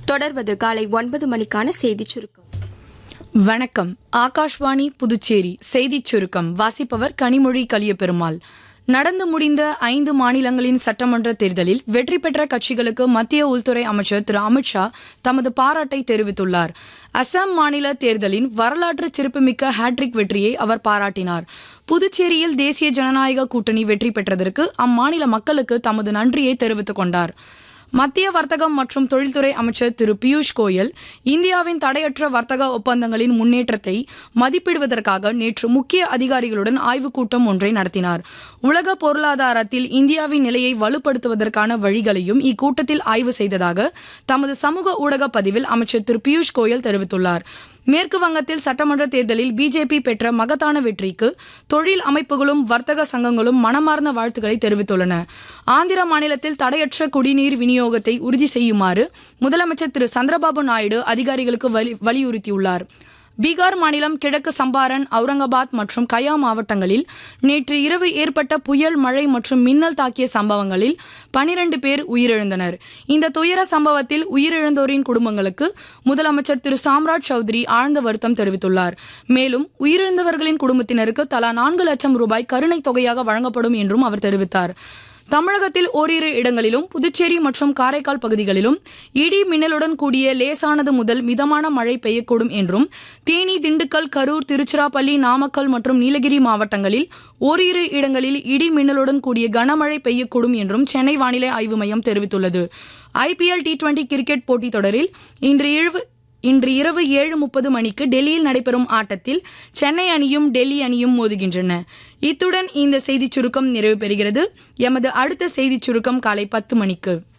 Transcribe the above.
தொடர்வது காலை ஒன்பது மணிக்கான செய்திச் சுருக்கம் வணக்கம் ஆகாஷ்வாணி புதுச்சேரி செய்திச் சுருக்கம் வாசிப்பவர் கனிமொழி கலியபெருமாள் நடந்து முடிந்த ஐந்து மாநிலங்களின் சட்டமன்ற தேர்தலில் வெற்றி பெற்ற கட்சிகளுக்கு மத்திய உள்துறை அமைச்சர் திரு அமித்ஷா தமது பாராட்டை தெரிவித்துள்ளார் அசாம் மாநில தேர்தலின் வரலாற்று சிறப்புமிக்க ஹேட்ரிக் வெற்றியை அவர் பாராட்டினார் புதுச்சேரியில் தேசிய ஜனநாயக கூட்டணி வெற்றி பெற்றதற்கு அம்மாநில மக்களுக்கு தமது நன்றியை தெரிவித்துக் கொண்டார் மத்திய வர்த்தகம் மற்றும் தொழில்துறை அமைச்சர் திரு பியூஷ் கோயல் இந்தியாவின் தடையற்ற வர்த்தக ஒப்பந்தங்களின் முன்னேற்றத்தை மதிப்பிடுவதற்காக நேற்று முக்கிய அதிகாரிகளுடன் ஆய்வுக் கூட்டம் ஒன்றை நடத்தினார் உலக பொருளாதாரத்தில் இந்தியாவின் நிலையை வலுப்படுத்துவதற்கான வழிகளையும் இக்கூட்டத்தில் ஆய்வு செய்ததாக தமது சமூக ஊடக பதிவில் அமைச்சர் திரு பியூஷ் கோயல் தெரிவித்துள்ளார் மேற்கு வங்கத்தில் சட்டமன்ற தேர்தலில் பிஜேபி பெற்ற மகத்தான வெற்றிக்கு தொழில் அமைப்புகளும் வர்த்தக சங்கங்களும் மனமார்ந்த வாழ்த்துக்களை தெரிவித்துள்ளன ஆந்திர மாநிலத்தில் தடையற்ற குடிநீர் விநியோகத்தை உறுதி செய்யுமாறு முதலமைச்சர் திரு சந்திரபாபு நாயுடு அதிகாரிகளுக்கு வலி வலியுறுத்தியுள்ளார் பீகார் மாநிலம் கிழக்கு சம்பாரன் அவுரங்காபாத் மற்றும் கயா மாவட்டங்களில் நேற்று இரவு ஏற்பட்ட புயல் மழை மற்றும் மின்னல் தாக்கிய சம்பவங்களில் பனிரண்டு பேர் உயிரிழந்தனர் இந்த துயர சம்பவத்தில் உயிரிழந்தோரின் குடும்பங்களுக்கு முதலமைச்சர் திரு சாம்ராஜ் சௌத்ரி ஆழ்ந்த வருத்தம் தெரிவித்துள்ளார் மேலும் உயிரிழந்தவர்களின் குடும்பத்தினருக்கு தலா நான்கு லட்சம் ரூபாய் கருணை தொகையாக வழங்கப்படும் என்றும் அவர் தெரிவித்தார் தமிழகத்தில் ஓரிரு இடங்களிலும் புதுச்சேரி மற்றும் காரைக்கால் பகுதிகளிலும் இடி மின்னலுடன் கூடிய லேசானது முதல் மிதமான மழை பெய்யக்கூடும் என்றும் தேனி திண்டுக்கல் கரூர் திருச்சிராப்பள்ளி நாமக்கல் மற்றும் நீலகிரி மாவட்டங்களில் ஓரிரு இடங்களில் இடி மின்னலுடன் கூடிய கனமழை பெய்யக்கூடும் என்றும் சென்னை வானிலை ஆய்வு மையம் தெரிவித்துள்ளது ஐபிஎல் டி டுவெண்டி கிரிக்கெட் போட்டித் தொடரில் இன்று இரவு இன்று இரவு ஏழு முப்பது மணிக்கு டெல்லியில் நடைபெறும் ஆட்டத்தில் சென்னை அணியும் டெல்லி அணியும் மோதுகின்றன இத்துடன் இந்த செய்திச் சுருக்கம் நிறைவு பெறுகிறது எமது அடுத்த செய்திச் சுருக்கம் காலை பத்து மணிக்கு